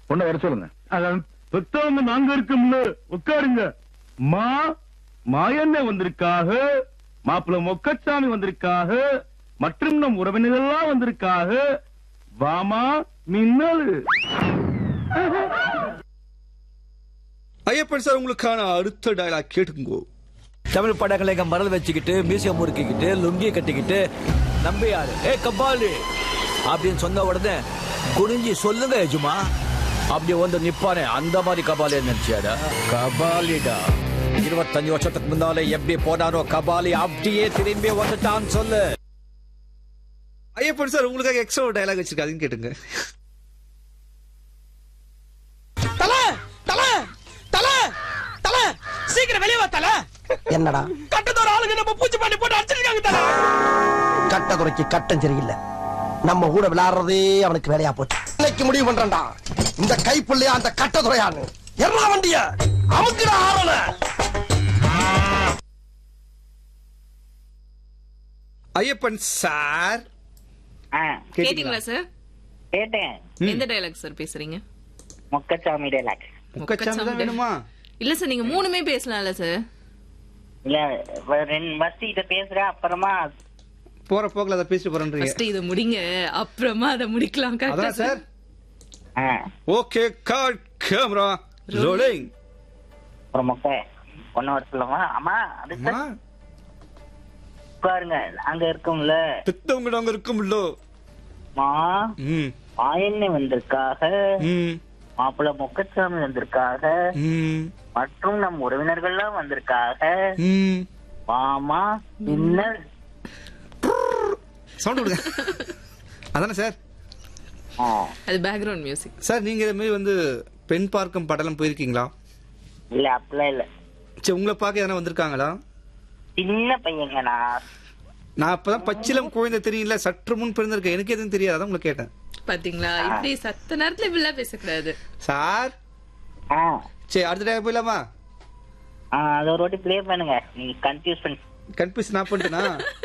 பொண்ணை வர சொல்லுங்க அதான் பெத்தவங்க நாங்க இருக்கோம்ல உட்காருங்க மா மாயண்ண வந்திருக்காக மாப்பிள்ள மொக்கச்சாமி வந்திருக்காக மற்றும் நம் உறவினர்கள்லாம் வந்திருக்காக வாமா மின்னல் ஐயப்பன் சார் உங்களுக்கான அடுத்த டயலாக் கேட்டுக்கோ தமிழ் படங்களை எங்க மரல் வச்சுக்கிட்டு மியூசியம் முறுக்கிக்கிட்டு லுங்கிய கட்டிக்கிட்டு நம்பியாரு ஏ கபாலி அப்படின்னு சொன்ன உடனே குனிஞ்சி சொல்லுங்க எஜுமா அப்படி வந்து நிப்பானே அந்த மாதிரி கபாலி நினைச்சியாடா கபாலிடா இருபத்தஞ்சு வருஷத்துக்கு முன்னாலே எப்படி போனாரோ கபாலி அப்படியே திரும்பி வந்துட்டான்னு சொல்லு ஐயப்பன் சார் உங்களுக்காக எக்ஸ்ட்ரா ஒரு டயலாக் வச்சிருக்காங்க அதையும் கேட்டுங்க தல தல தல தல சீக்கிரம் வெளியே வா தல என்னடா கட்டத்தோட ஆளுங்க நம்ம பூச்சி பண்ணி போட்டு அடிச்சிருக்காங்க தல கட்ட குறைக்கு கட்டம் சரியில்லை நம்ம கூட விளையாடுறதே அவனுக்கு வேலையா போச்சு இன்னைக்கு முடிவு பண்றேன்டா இந்த கைப்புள்ளையா அந்த கட்ட துறையான்னு எல்லா வண்டிய அமுக்குடா ஆரல ஐயப்பன் சார் ஆ கேட்டீங்களா சார் கேட்டேன் எந்த டயலாக் சார் பேசுறீங்க மொக்கச்சாமி டைலாக் முக்கச்சாமி தான் வேணுமா இல்ல சார் நீங்க மூணுமே பேசலாம்ல சார் இல்ல வ- ரெண்டு ஃபர்ஸ்ட் இத பேசுறேன் அப்புறமா போற போக்குல அதை பேசிட்டு போறேன்றீங்க ஃபர்ஸ்ட் இத முடிங்க அப்புறமா அத முடிக்கலாம் அதான் கரெக்டா சார் ஆ ஓகே கார்ட் கேமரா ரோலிங் அப்புறம் மொக்க ஒன்னு வர சொல்லுமா அம்மா அது சார் உட்காருங்க அங்க இருக்கும்ல பெத்தவங்க நாங்க இருக்கும்ல மா ம் ஆயண்ணே வந்திருக்காக ம் மாப்பிள்ள மொக்கச்சாமி வந்திருக்காக ம் மற்றும் நம் உறவினர்கள்லாம் வந்திருக்காக ம் மாமா மின்னல் சவுண்ட் விடுங்க அதானே சார் ஆ, அது பேக்ரவுண்ட் மியூசிக் சார் நீங்க இது மாதிரி வந்து பெண் பார்க்கும் படலம் போயிருக்கீங்களா இல்ல அப்படிலாம் இல்ல சரி உங்களை பார்க்க எதனா வந்திருக்காங்களா சின்ன பையங்க நான் நான் அப்பதான் பச்சிலம் குழந்தை தெரியல சற்று முன் பிறந்திருக்கேன் எனக்கு எதுவும் தெரியாது அதான் உங்களை கேட்டேன் பாத்தீங்களா இப்படி சத்த நேரத்துல இப்படிலாம் பேசக்கூடாது சார் ஆ சரி அடுத்த டைம் போயிடலாமா ஆ, அது ஒரு வாட்டி ப்ளே பண்ணுங்க நீங்க கன்ஃபியூஸ் பண்ணி கன்ஃபியூஸ் நான் பண்ணிட்டேனா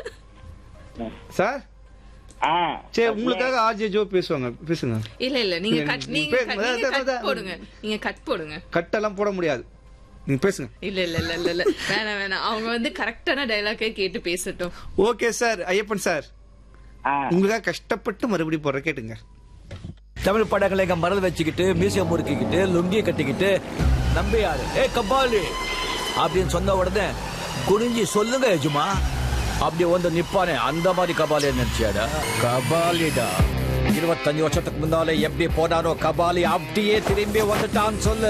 சார் ஆ சரி உங்களுக்காக ஆர்ஜே ஜோ பேசுவாங்க பேசுங்க இல்ல இல்ல நீங்க நீங்க- கட் நீங்க நீங்க பே- cut- நீங்க அதான், cut அதான். போடுங்க நீங்க கட் போடுங்க கட்டெல்லாம் போட முடியாது நீங்க பேசுங்க இல்ல இல்ல இல்ல இல்ல இல்ல வேணாம் வேணாம் அவங்க வந்து கரெக்டான டைலாக்கே கேட்டு பேசட்டும் ஓகே சார் ஐயப்பன் சார் ஆ உங்களுக்காக கஷ்டப்பட்டு மறுபடியும் போடுற கேட்டுங்க தமிழ் படங்களை எங்க மரல் வச்சுக்கிட்டு மியூசியம் முறுக்கிக்கிட்டு லுங்கிய கட்டிக்கிட்டு நம்பியாரு ஏ கபாலி அப்படின்னு சொன்ன உடனே குனிஞ்சி சொல்லுங்க எஜுமா அப்படி வந்து நிப்பானே அந்த மாதிரி கபாலி நினைச்சியாடா கபாலிடா இருபத்தஞ்சு வருஷத்துக்கு முன்னாலே எப்படி போனாரோ கபாலி அப்படியே திரும்பி வந்துட்டான்னு சொல்லு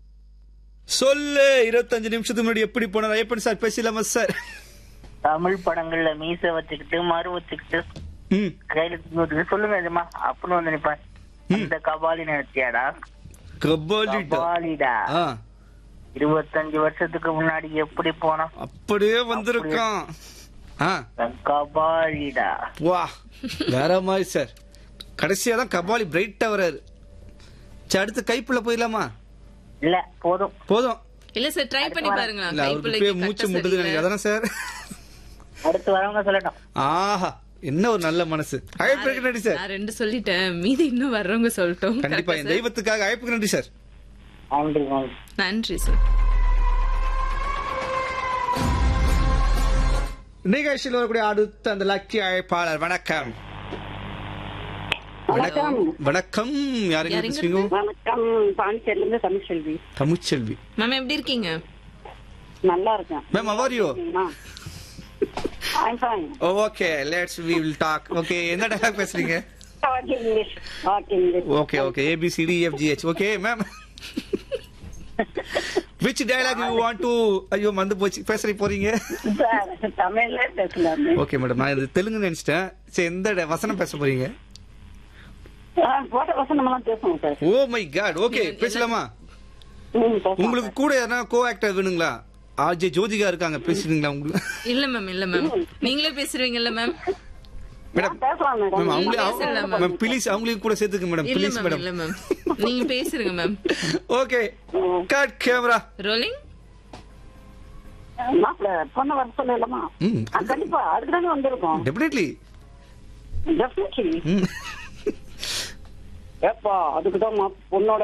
சொல்லு இருபத்தஞ்சு நிமிஷத்துக்கு முன்னாடி எப்படி போனார் ஐயப்பன் சார் பேசலாமா சார் தமிழ் படங்கள்ல மீச வச்சுக்கிட்டு மறு வச்சுக்கிட்டு ம் கையில தூக்கிட்டு சொல்லுங்க நிஜமா அப்படின்னு வந்து நிப்பேன் இந்த கபாலி நினைச்சியாடா கபாலிடா கபாலிடா ஆ இருபத்தஞ்சு வருஷத்துக்கு முன்னாடி எப்படி போனோம் அப்படியே வந்திருக்கான் ஆ கபாலிடா வா வேற மாதிரி சார் கடைசியா தான் கபாலி பிரைட்டா வராரு சரி அடுத்து கைப்புள்ள போயிடலாமா இல்ல போதும் போதும் இல்ல சார் ட்ரை பண்ணி பாருங்களா இல்ல அவருக்கு கைப்பிள்ளைக்கு போய் மூச்சு கட்ட முட்டுது சரியில்லை. அதானே சார் அடுத்து வரவங்க சொல்லட்டும் ஆஹா என்ன ஒரு நல்ல மனசு அழைப்புக்கு நன்றி சார் நான் ரெண்டு சொல்லிட்டேன் மீதி இன்னும் வர்றவங்க சொல்லட்டும் கண்டிப்பா Correct ஆ என் sir? தெய்வத்துக்காக அழைப்புக்கு நன்றி சார் நன்றி நன்றி நன்றி சார் நிகழ்ச்சியில் வரக்கூடிய அடுத்த அந்த லக்கி அழைப்பாளர் வணக்கம் வணக்கம் வணக்கம் யாருங்க யாருங்க பேசுறீங்க வணக்கம் பாண்டிச்சேரில இருந்து தமிழ்செல்வி தமிழ்ச்செல்வி மேம் எப்படி இருக்கீங்க நல்லா இருக்கேன் ma'am how are you I'm fine okay let's we will talk okay என்ன டயலாக் பேசுறீங்க okay English okay English okay okay A B C D F G H okay ma'am which dialogue you want to ஐயோ மந்து போச்சு பேசுற போறீங்க சார் தமிழ்ல பேசலாம் ஓகே மேடம் நான் இது தெலுங்கு நினைச்சிட்டேன் சரி எந்த ட- வசனம் பேச போறீங்க போட்ட வசனம் எல்லாம் பேசுவோம் sir oh my God okay பேசலாமா ம், பேசலாம் உங்களுக்கு கூட யாரா கோ ஆக்டர் வேணுங்களா ஆர்ஜே ஜோதிகா இருக்காங்க பேசுறீங்களா உங்களுக்கு இல்ல மேம் இல்ல மேம் நீங்களே பேசுறீங்கல்ல மேம் மேடம் பேசலாம் மேம் மேடம் அவங்களே பேசலாம் அவங்க- மேம் ப்ளீஸ் அவங்களையும் கூட சேர்த்துக்கு மேடம் இல்ல ப்ளீஸ் மேம் மேடம் இல்ல மேம் நீங்க பேசுறீங்க ma'am okay cut camera rolling மாப்பிள்ள பொண்ணை வர சொல்லலாமா ம். கண்டிப்பா அதுக்கு தானே வந்திருக்கோம் டெஃபினெட்லி டெஃபினெட்லி ஏப்பா அதுக்கு தான் பொண்ணோட